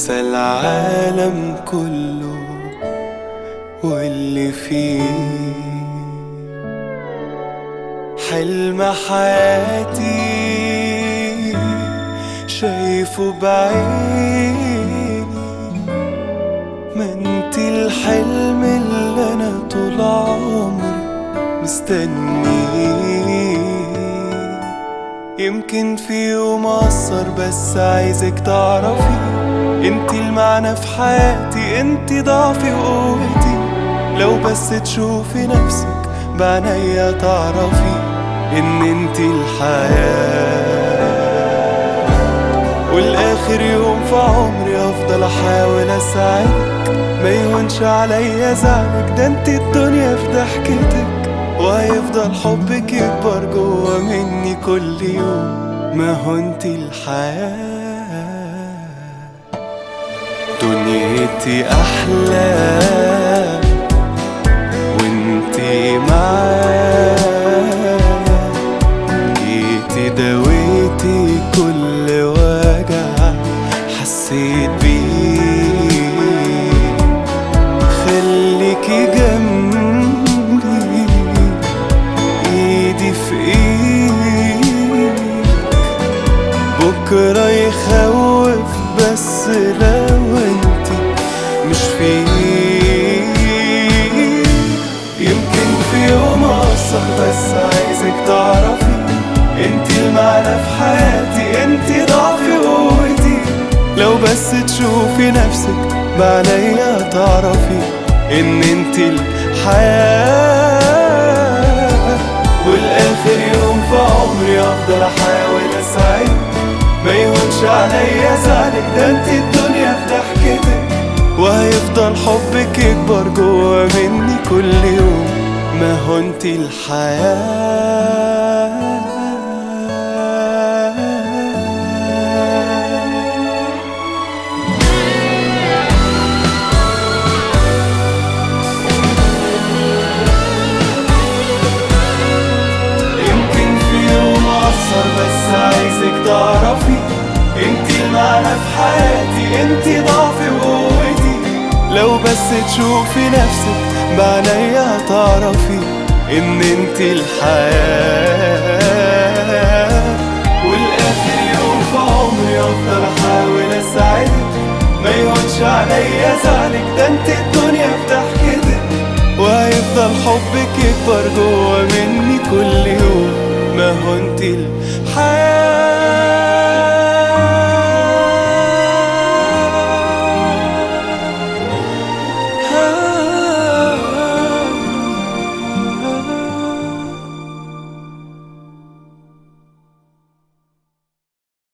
وانسى العالم كله واللي فيه حلم حياتي شايفه بعيني ما انت الحلم اللي انا طول عمري مستنيه يمكن في يوم اقصر بس عايزك تعرفي انت المعنى في حياتي انت ضعفي وقوتي لو بس تشوفي نفسك بعينيا تعرفي ان انت الحياة والاخر يوم في عمري افضل احاول اساعدك ما يهونش عليا زعلك ده انت الدنيا في ضحكتك وهيفضل حبك يكبر جوا مني كل يوم ما هو انت الحياة دنيتي احلى وانتي معايا جيتي دويتي كل وجع حسيت بيه خليكي جنبي ايدي في ايدك بكرة يخوف بس لو انت مش فيه يمكن في يوم اقصر بس عايزك تعرفي انت المعنى في حياتي انت ضعفي وقوتي لو بس تشوفي نفسك بعينيا تعرفي ان انت الحياة والاخر يوم في عمري افضل احاول اساعدك ما يهونش عليا زعلك ده انت الدنيا في ضحكتك وهيفضل حبك يكبر جوا مني كل يوم ما هو انت الحياة يمكن في يوم اقصر بس عايزك تعرفي انت المعنى في حياتي انت ضعفي وقوتي لو بس تشوفي نفسك بعينيا تعرفي ان انت الحياة والاخر يوم في عمري افضل احاول اساعدك ما يهونش عليا زعلك ده انت الدنيا في ضحكتك وهيفضل حبك يكبر جوا مني كل يوم ما هو انت الحياة